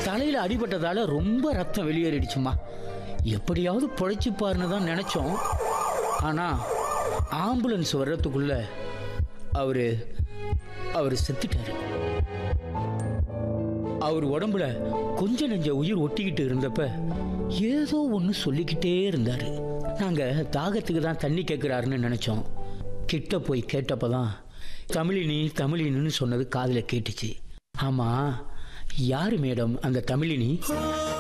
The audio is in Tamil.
தலையில அடிபட்டதால ரொம்ப ரத்தம் வெளியேறிடுச்சுமா எப்படியாவது பொழைச்சிப்பாருன்னு தான் நினைச்சோம் ஆனா ஆம்புலன்ஸ் வர்றதுக்குள்ள அவரு அவர் செத்துட்டாரு அவர் உடம்புல கொஞ்ச நெஞ்ச உயிர் ஒட்டிக்கிட்டு இருந்தப்ப ஏதோ ஒன்று சொல்லிக்கிட்டே இருந்தாரு நாங்க தாகத்துக்கு தான் தண்ணி கேட்குறாருன்னு நினைச்சோம் கிட்ட போய் கேட்டப்பதான் தமிழினி தமிழினின்னு சொன்னது காதுல கேட்டுச்சு ஆமா யாரு மேடம் அந்த தமிழினி